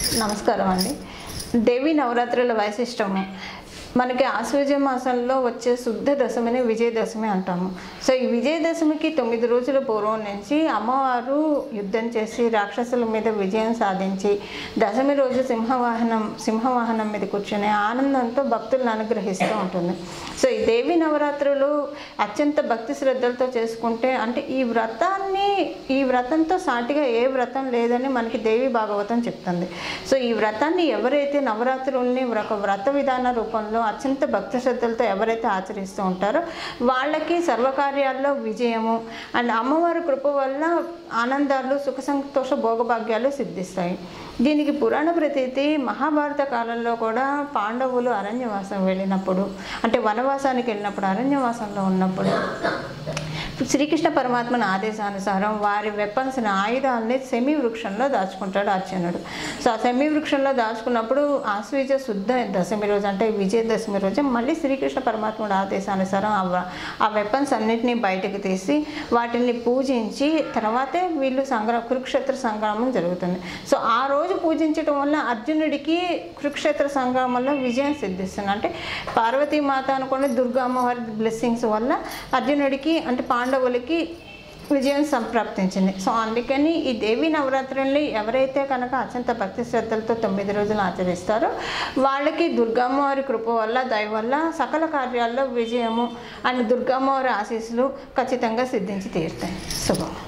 నమస్కారం అండి దేవి నవరాత్రుల వైశిష్టము మనకి ఆశ్వజ మాసంలో వచ్చే శుద్ధ దశమిని విజయదశమి అంటాము సో ఈ విజయదశమికి తొమ్మిది రోజుల పూర్వం నుంచి అమ్మవారు యుద్ధం చేసి రాక్షసుల మీద విజయం సాధించి దశమి రోజు సింహవాహనం సింహవాహనం మీద కూర్చొని ఆనందంతో భక్తులను అనుగ్రహిస్తూ ఉంటుంది సో ఈ దేవి నవరాత్రులు అత్యంత భక్తి శ్రద్ధలతో చేసుకుంటే అంటే ఈ వ్రతాన్ని ఈ వ్రతంతో సాటిగా ఏ వ్రతం లేదని మనకి దేవి భాగవతం చెప్తుంది సో ఈ వ్రతాన్ని ఎవరైతే నవరాత్రుల్ని ఒక వ్రత విధాన రూపంలో అత్యంత భక్తి శ్రద్ధలతో ఎవరైతే ఆచరిస్తూ ఉంటారో వాళ్ళకి సర్వకార్యాల్లో విజయము అండ్ అమ్మవారి కృప వల్ల ఆనందాలు సుఖ సంతోష భోగభాగ్యాలు సిద్ధిస్తాయి దీనికి పురాణ ప్రతీతి మహాభారత కాలంలో కూడా పాండవులు అరణ్యవాసం వెళ్ళినప్పుడు అంటే వనవాసానికి వెళ్ళినప్పుడు అరణ్యవాసంలో ఉన్నప్పుడు శ్రీకృష్ణ పరమాత్మన ఆదేశానుసారం వారి వెపన్స్ని ఆయుధాలని సెమి వృక్షంలో దాచుకుంటాడు అర్జునుడు సో ఆ సెమి వృక్షంలో దాచుకున్నప్పుడు ఆశ్వీజ శుద్ధ దశమి రోజు అంటే విజయదశమి రోజు మళ్ళీ శ్రీకృష్ణ పరమాత్ముడు ఆదేశానుసారం ఆ వ- ఆ వెపన్స్ అన్నిటినీ బయటకు తీసి వాటిని పూజించి తర్వాతే వీళ్ళు సంగ్రా కురుక్షేత్ర సంగ్రామం జరుగుతుంది సో ఆ రోజు పూజించడం వల్ల అర్జునుడికి కురుక్షేత్ర సంగ్రామంలో విజయం సిద్ధిస్తుంది అంటే పార్వతీమాత అనుకుని దుర్గా అమ్మవారి బ్లెస్సింగ్స్ వల్ల అర్జునుడికి అంటే పాండవులకి విజయం సంప్రాప్తించింది సో అందుకని ఈ దేవి నవరాత్రుల్ని ఎవరైతే కనుక అత్యంత భక్తి శ్రద్ధలతో తొమ్మిది రోజులు ఆచరిస్తారో వాళ్ళకి దుర్గమ్మవారి కృప వల్ల దయ వల్ల సకల కార్యాల్లో విజయము అండ్ దుర్గమ్మవారి ఆశీస్సులు ఖచ్చితంగా సిద్ధించి తీరుతాయి శుభం